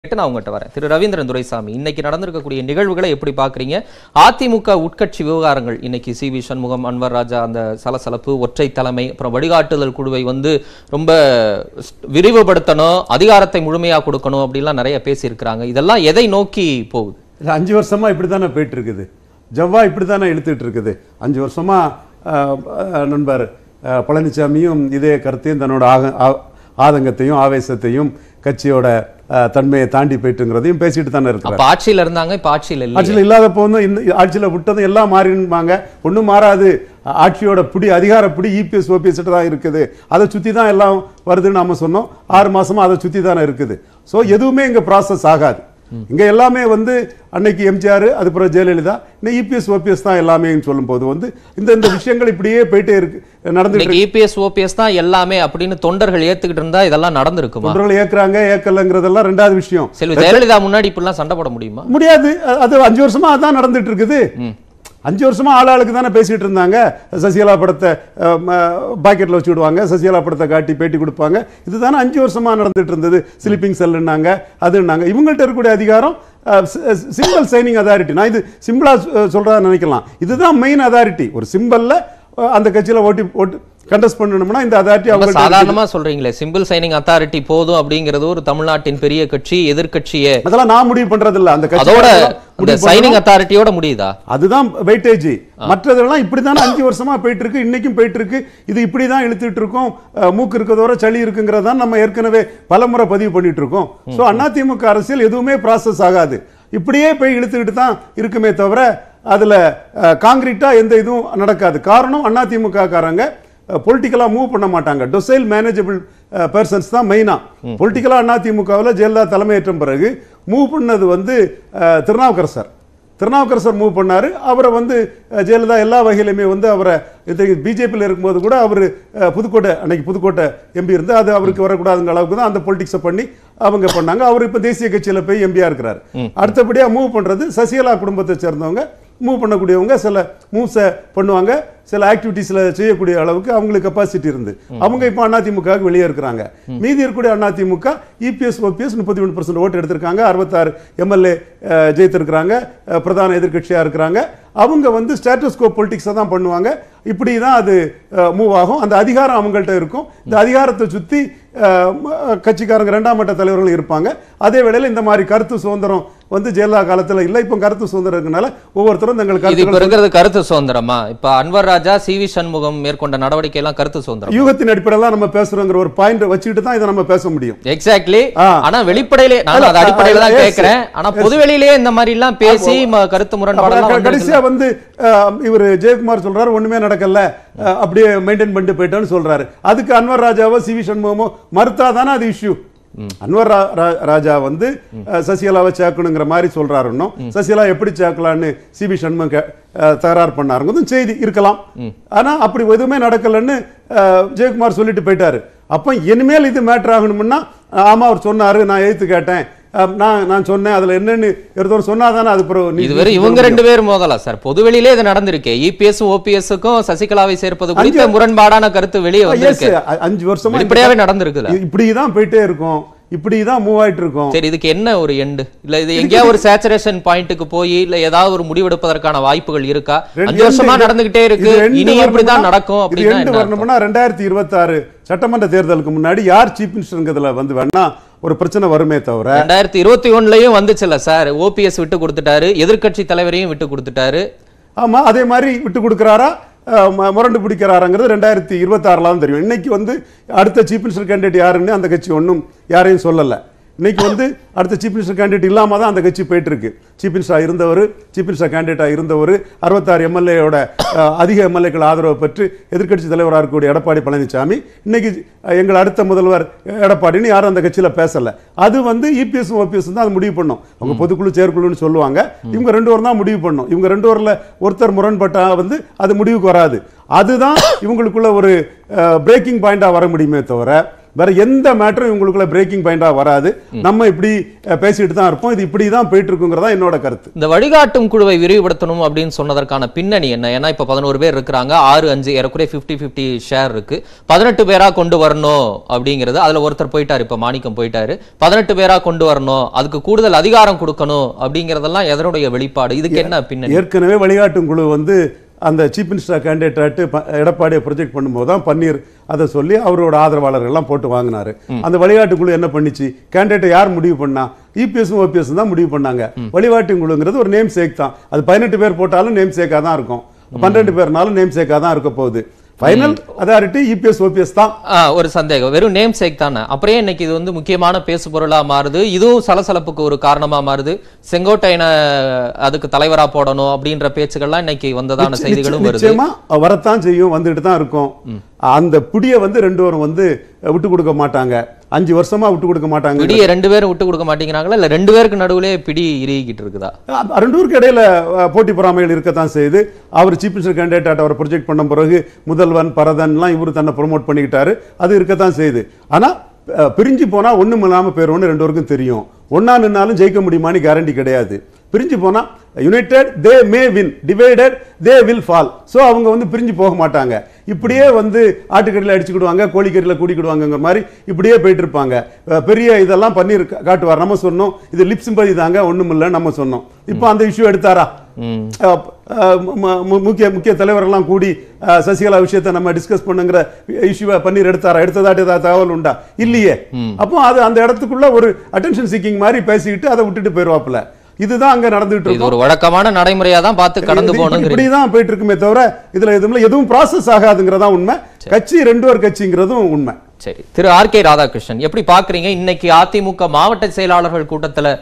கேட்டு நான் உங்கள்கிட்ட வரேன் திரு ரவீந்திரன் துரைசாமி இன்னைக்கு நடந்திருக்கக்கூடிய நிகழ்வுகளை எப்படி பார்க்குறீங்க அதிமுக உட்கட்சி விவகாரங்கள் இன்னைக்கு சி வி சண்முகம் அன்வர் ராஜா அந்த சலசலப்பு ஒற்றை தலைமை அப்புறம் வழிகாட்டுதல் குழுவை வந்து ரொம்ப விரிவுபடுத்தணும் அதிகாரத்தை முழுமையாக கொடுக்கணும் அப்படிலாம் நிறைய பேசியிருக்கிறாங்க இதெல்லாம் எதை நோக்கி போகுது இது அஞ்சு வருஷமா இப்படி தானே போயிட்டு இருக்குது ஜவ்வா இப்படி தானே இழுத்துட்டு இருக்குது அஞ்சு வருஷமா ஆஹ், ஆஹ், நண்பர் ஆஹ், பழனிசாமியும் இதே கருத்தையும் தன்னோட ஆக ஆ- ஆதங்கத்தையும் ஆவேசத்தையும் கட்சியோட ஆஹ், தன்மையை தாண்டி போயிட்டுங்கிறதையும் பேசிட்டு தானே இருக்கிறார் அப்ப ஆட்சியில இருந்தாங்க இப்ப ஆட்சியில் இல்லை ஆட்சியில் இல்லாதப்போ வந்து இந்த ஆட்சியில் விட்டதும் எல்லாம் மாறிடுவாங்க ஒன்றும் மாறாது ஆ- ஆட்சியோட பிடி அதிகார பிடி இபிஎஸ் ஓபிஎஸ் தான் இருக்குது அதை சுற்றி தான் எல்லாம் வருதுன்னு நாம சொன்னோம் ஆறு மாசமா அதை சுற்றி தானே இருக்குது ஸோ எதுவுமே இங்கே ப்ராசஸ் ஆகாது இங்கே எல்லாமே வந்து அன்னைக்கு எம்ஜிஆர் அதுக்கப்புறம் ஜெயலலிதா இன்னும் இபிஎஸ் ஓபிஎஸ் தான் எல்லாமே சொல்லும்போது வந்து இந்த இந்த விஷயங்கள் இப்படியே போயிட்டே இருக்கு நடந்துட்டு இன்னைக்கு இபிஎஸ் ஓபிஎஸ் தான் எல்லாமே அப்படின்னு தொண்டர்கள் ஏத்துக்கிட்டு இருந்தா இதெல்லாம் நடந்திருக்குமா தொண்டர்கள் ஏற்கிறாங்க ஏக்கலைங்கிறதெல்லாம் ரெண்டாவது விஷயம் செல்வி ஜெயலலிதா முன்னாடி இப்படிலாம் சண்டை போட முடியுமா முடியாது அ- அது அஞ்சு வருஷமா அதான் நடந்துட்டு இருக்குது அஞ்சு வருஷமா ஆளாளுக்கு தானே பேசிட்டு இருந்தாங்க சசிகலா படத்தை பாக்கெட்ல வச்சு விடுவாங்க சசிகலா படத்தை காட்டி பேட்டி கொடுப்பாங்க இதுதானே அஞ்சு வருஷமா நடந்துட்டு இருந்தது ஸ்லீப்பிங் செல்லுன்னாங்க அதுன்னாங்க இவங்கள்ட்ட இருக்கக்கூடிய அதிகாரம் சிம்பிள் சைனிங் அதாரிட்டி நான் இது சிம்பிளா சொல்றதா நினைக்கலாம் இதுதான் மெயின் அதாரிட்டி ஒரு சிம்பிள்ல அந்த கட்சியில ஓட்டி ஓட்டு கண்டஸ்ட் பண்ணணும்னா இந்த அதாரிட்டி ரொம்ப அவங்க சாதாரணமா சொல்றீங்களே சிம்பிள் சைனிங் அத்தாரிட்டி போதும் அப்படிங்கிறது ஒரு தமிழ்நாட்டின் பெரிய கட்சி எதிர்க்கட்சியே அதெல்லாம் நான் முடிவு பண்றது இல்ல அந்த கட்சி அதோட முடிவு இந்த பண்ணணும். சைனிங் அத்தாரிட்டியோட முடியுதா அதுதான் வெயிட்டேஜ் மற்றதெல்லாம் இப்படி தானே அஞ்சு வருஷமா போயிட்டு இருக்கு இன்னைக்கும் போயிட்டு இருக்கு இது இப்படி தான் இழுத்துட்டு இருக்கோம் அஹ், மூக்கு இருக்கிறதோட சளி இருக்குங்கிறத தான் நம்ம ஏற்கனவே பலமுறை பதிவு பண்ணிட்டு இருக்கோம் ஸோ அதிமுக அரசியல் எதுவுமே ப்ராசஸ் ஆகாது இப்படியே போய் இழுத்துக்கிட்டு தான் இருக்குமே தவிர அதுல காங்கிரீட்டா எந்த இதுவும் நடக்காது காரணம் அதிமுக காரங்க பொலிட்டிக்கலாக மூவ் பண்ண மாட்டாங்க டொசைல் மேனேஜபிள் பர்சன்ஸ் தான் மெயினாக பொலிட்டிக்கலாக அதிமுகவில் ஜெயலலிதா தலைமையேற்ற பிறகு மூவ் பண்ணது வந்து அஹ், திருநாவுக்கரசர் திருநாவுக்கரசர் மூவ் பண்ணாரு அவரை வந்து அஹ், ஜெயலலிதா எல்லா வகையிலுமே வந்து அவரை பிஜேபியில் இருக்கும்போது கூட அவர் புதுக்கோட்டை அன்னைக்கு புதுக்கோட்டை எம்பி இருந்து அது அவருக்கு வரக்கூடாதுங்கிற அளவுக்கு தான் அந்த பொலிட்டிக்ஸை பண்ணி அவங்க பண்ணாங்க அவர் இப்போ தேசிய கட்சியில் போய் எம்பியா இருக்கிறார் அடுத்தபடியா மூவ் பண்றது சசிகலா குடும்பத்தை சேர்ந்தவங்க மூவ் பண்ணக்கூடியவங்க சில மூவ்ஸை பண்ணுவாங்க சில ஆக்டிவிட்டீஸில் செய்யக்கூடிய அளவுக்கு அவங்களுக்கு கெப்பாசிட்டி இருந்து அவங்க இப்போ அதிமுகவுக்கு வெளியே இருக்கிறாங்க மீதி இருக்கக்கூடிய அதிமுக இபிஎஸ் ஓபிஎஸ் முப்பத்தி மூணு பர்சன்ட் ஓட்டு எடுத்திருக்காங்க அறுபத்தாறு எம்எல்ஏ ஜெயித்திருக்கிறாங்க அஹ், பிரதான எதிர்க்கட்சியாக இருக்கிறாங்க அவங்க வந்து ஸ்டேட்டஸ் கோ பொலிட்டிக்ஸை தான் பண்ணுவாங்க இப்படி தான் அது மூவ் ஆகும் அந்த அதிகாரம் அவங்கள்ட்ட இருக்கும் இந்த அதிகாரத்தை சுற்றி கட்சிக்காரங்க ரெண்டாம் மட்ட தலைவர்கள் இருப்பாங்க அதே வேளையில் இந்த மாதிரி கருத்து சுதந்திரம் வந்து ஜெயலலிதா காலத்தில் இல்லை இப்போ கருத்து சுதந்திரம் இருக்கனால ஒவ்வொருத்தரும் தங்கள் இது இப்ப கருத்துக்கள் இருக்கிறது கருத்து சுதந்திரமா இப்ப அன்வர் ராஜா சி வி சண்முகம் மேற்கொண்ட நடவடிக்கை எல்லாம் கருத்து சுதந்திரம் யூகத்தின் அடிப்படையில் நம்ம பேசுறோங்கிற ஒரு பாயிண்ட் வச்சுக்கிட்டு தான் இதை நம்ம பேச முடியும் எக்ஸாக்ட்லி ஆ. ஆனா வெளிப்படையிலே நான் இல்ல, அது அடிப்படையில தான் yes, கேக்குறேன் ஆனா பொதுவெளியிலேயே இந்த மாதிரி எல்லாம் பேசி ம- கருத்து அப்புறம் முரண்பாடெல்லாம் க- வந்திருக்குல்ல. கடைசியா வந்து அஹ், இவர் ஜெயக்குமார் சொல்றாரு ஒண்ணுமே நடக்கல அஹ், அப்படியே மெயின்டைன் பண்ணிட்டு போயிட்டோன்னு சொல்றாரு அதுக்கு அன்வர் ராஜாவோ சி வி சண்முகமோ மறுத்தா தானே அது இஷ்யூ அன்வர் ரா- ரா- ராஜா வந்து அஹ், சசிகலாவை சேர்க்கணுங்கிற மாதிரி சொல்றாரு இன்னும் சசிகலா எப்படி சேர்க்கலான்னு சி வி சண்முகம் கே- அஹ், தகராறு பண்ணாருங்கிறதும் செய்தி இருக்கலாம் ஆனா அப்படி எதுவுமே நடக்கலன்னு அஹ், ஜெயக்குமார் சொல்லிட்டு போயிட்டாரு அப்ப இனிமேல் இது மேட்டர் ஆகணும்னா ஆமா அவர் சொன்னாரு நான் எழுத்து கேட்டேன் அஹ், நான் நான் சொன்னேன் அதுல என்னன்னு ஒருத்தர் சொன்னாதானே அது பிறகு நீ- இது வெறும் இவங்க ரெண்டு பேரும் மோதலா சார் பொதுவெளியிலே இது நடந்திருக்கு இபிஎஸ் ஓபிஎஸ்க்கும் சசிகலாவை சேர்ப்பது குறித்த அஞ்சு- முரண்பாடான கருத்து வெளியே Yes, வந்திருக்கு அ- அஞ்சு வருஷமா வெளிப்படையாவே நடந்திருக்குல்ல இது இப்படிதான் போயிட்டே இருக்கும் இப்படிதான் மூவ் ஆயிட்டு இருக்கும் சரி இதுக்கு என்ன ஒரு எண்டு இல்ல இது எங்கேயா ஒரு சேச்சுரேஷன் பாயிண்ட்டுக்கு போய் இல்ல ஏதாவது ஒரு முடிவெடுப்பதற்கான வாய்ப்புகள் இருக்கா ரெண்டு அஞ்சு வருஷமா end- நடந்துகிட்டே இருக்கு இது end இனி இப்படிதான் வரணும்னா- நடக்கும் இது அப்படின்னா end என்ன அர்த்தம்? வரணும்னா ரெண்டாயிரத்தி இருபத்தாறு சட்டமன்ற தேர்தலுக்கு முன்னாடி யார் சீஃப் மினிஸ்டருங்கிறதுல வந்து வேணா ஒரு பிரச்சனை வருமே தவிர ரெண்டாயிரத்தி இருபத்தி ஒண்ணுலயும் வந்துச்சுல்ல சார் ஓபிஎஸ் விட்டு கொடுத்துட்டாரு எதிர்க்கட்சி தலைவரையும் விட்டு கொடுத்துட்டாரு ஆமா அதே மாதிரி விட்டு கொடுக்குறாரா அஹ், ம- முரண்டு பிடிக்கிறாராங்கிறது ரெண்டாயிரத்தி இருபத்தாறுல தான் தெரியும் இன்னைக்கு வந்து அடுத்த சீஃப் மினிஸ்டர் கேண்டிடேட் யாருன்னு அந்த கட்சி ஒன்றும் யாரையும் சொல்லல இன்னைக்கு வந்து அடுத்த சீஃப் மினிஸ்டர் கேண்டிடேட் இல்லாம தான் அந்த கட்சி போயிட்டு இருக்கு சீஃப் மினிஸ்டர் இருந்தவர் சீஃப் மினிஸ்டர் கேண்டிடேட்டா இருந்தவர் அறுபத்தாறு எம்எல்ஏயோட அதிக எம்எல்ஏக்கள் ஆதரவு பெற்று எதிர்க்கட்சி தலைவராக இருக்கக்கூடிய எடப்பாடி பழனிசாமி இன்னைக்கு அஹ், எங்கள் அடுத்த முதல்வர் எடப்பாடின்னு யாரும் அந்த கட்சியில பேசல அது வந்து இபிஎஸ் ஓபிஎஸ் தான் அது முடிவு பண்ணும் அவங்க பொதுக்குழு செயற்குழுன்னு சொல்லுவாங்க இவங்க ரெண்டு பேரும் தான் முடிவு பண்ணும் இவங்க ரெண்டு பேர்ல ஒருத்தர் முரண்பட்டா வந்து அது முடிவுக்கு வராது அதுதான் இவங்களுக்குள்ள ஒரு பிரேக்கிங் பாயிண்டா வர முடியுமே தவிர வேற எந்த மேட்டரும் இவங்களுக்குள்ள பிரேக்கிங் பாயிண்டா வராது நம்ம இப்படி அஹ், பேசிட்டு தான் இருப்போம் இது இப்படி தான் போயிட்டு இருக்குங்கிறதா என்னோட கருத்து இந்த வழிகாட்டும் குழுவை விரிவுபடுத்தணும் அப்படின்னு சொன்னதற்கான பின்னணி என்ன ஏன்னா இப்ப பதினோரு பேர் இருக்கிறாங்க ஆறு அஞ்சு ஏறக்குறைய 50 50 ஷேர் இருக்கு பதினெட்டு பேரா கொண்டு வரணும் அப்படிங்கிறது அதுல ஒருத்தர் போயிட்டாரு இப்ப மாணிக்கம் போயிட்டாரு பதினெட்டு பேரா கொண்டு வரணும் அதுக்கு கூடுதல் அதிகாரம் கொடுக்கணும் அப்படிங்கறதெல்லாம் எதனுடைய வெளிப்பாடு இதுக்கு என்ன பின்னணி ஏற்கனவே வழிகாட்டும் குழு வந்து அந்த சீஃப் மினிஸ்டர் கேண்டிடேட் எடப்பாடியை ப்ரொஜெக்ட் பண்ணும்போது தான் பன்னீர் அதை சொல்லி அவரோட ஆதரவாளர்கள்லாம் போட்டு வாங்கினாரு அந்த வழிகாட்டு குழு என்ன பண்ணிச்சு கேண்டிடேட்டை யார் முடிவு பண்ணா இபிஎஸும் ஓபிஎஸ் தான் முடிவு பண்ணாங்க வழிகாட்டு குழுங்கிறது ஒரு நேம் சேக் தான் அது பதினெட்டு பேர் போட்டாலும் நேம் சேக்காக தான் இருக்கும் பன்னெண்டு பேர்னாலும் நேம் சேக்காக தான் இருக்க போகுது ஃபைனல் அதாரிட்டி இபிஎஸ் ஓபிஎஸ் தான் ஆ, ஒரு சந்தேகம் வெறும் நேம் சேக் தானே அப்புறம் ஏன் இன்னைக்கு இது வந்து முக்கியமான பேசு பொருளா மாறுது இதுவும் சலசலப்புக்கு ஒரு காரணமா மாறுது செங்கோட்டையனை அதுக்கு தலைவரா போடணும் அப்படின்ற பேச்சுக்கள்லாம் இன்னைக்கு வந்ததான நிச்சய- செய்திகளும் வருது நிச்சயமா வரத்தான் செய்யும் வந்துட்டு தான் இருக்கும் அந்த புடியை வந்து ரெண்டு பேரும் வந்து விட்டு கொடுக்க மாட்டாங்க அஞ்சு வருஷமா விட்டு கொடுக்க மாட்டாங்க பிடியை ரெண்டு பேரும் விட்டு கொடுக்க மாட்டேங்கிறாங்களா இல்ல ரெண்டு பேருக்கு நடுவுலயே பிடி இறுகிக்கிட்டு இருக்குதா அஹ் ரெண்டு பேருக்கு இடையில அஹ், போட்டி பொறாமைகள் இருக்கத்தான் செய்யுது அவர் சீஃப் மினிஸ்டர் கேண்டிடேட் அவர் ப்ரொஜெக்ட் பண்ண பிறகு முதல்வன் பரதன்லாம் இவர் தன்னை ப்ரொமோட் பண்ணிக்கிட்டாரு அது இருக்கத்தான் செய்யுது ஆனா அஹ், பிரிஞ்சு போனா ஒண்ணும் இல்லாம பேர் ஒன்று ரெண்டு பேருக்கும் தெரியும் ஒண்ணா நின்னாலும் ஜெயிக்க முடியுமான்னு கேரண்டி கிடையாது பிரிஞ்சு போனா united they may win divided they will fall so அவங்க வந்து பிரிஞ்சு போக மாட்டாங்க இப்படியே வந்து ஆட்டுக்கறியில் அடிச்சுக்கிடுவாங்க கோழிக்கறியில் கூடிக்கிடுவாங்கங்கிற மாதிரி இப்படியே போயிட்டு இருப்பாங்க அஹ் பெரிய இதெல்லாம் பண்ணி இருக்க- காட்டுவார் நம்ம சொன்னோம் இது லிப் சிம்பதி தாங்க ஒண்ணும் இல்லைன்னு நம்ம சொன்னோம் இப்போ அந்த இஷ்யூ எடுத்தாரா அஹ் அஹ் மு- மு- முக்கிய முக்கிய தலைவரெல்லாம் கூடி அஹ், சசிகலா விஷயத்தை நம்ம டிஸ்கஸ் பண்ணுங்கிற இஷ்யூவை பன்னீர் எடுத்தாரா எடுத்ததாட்டு ஏதாவது தகவல் உண்டா இல்லையே அப்போ அது அந்த இடத்துக்குள்ள ஒரு அட்டென்ஷன் சீக்கிங் மாதிரி பேசிக்கிட்டு அதை விட்டுட்டு போயிருவாப்புல இதுதான் அங்க நடந்துட்டு இது இருக்கும் ஒரு வழக்கமான நடைமுறையா தான் பார்த்து கடந்து இது இப்படி- போகணுங்கிறீங்க இப்படிதான் போயிட்டு இருக்குமே தவிர இதுல எதுவும் எதுவும் ப்ராசஸ் ஆகாதுங்கிறதா உண்மை கட்சி ரெண்டு ஒரு கட்சிங்கிறதும் உண்மை சரி திரு ஆர் கே ராதாகிருஷ்ணன் எப்படி பாக்குறீங்க இன்னைக்கு அதிமுக மாவட்ட செயலாளர்கள் கூட்டத்துல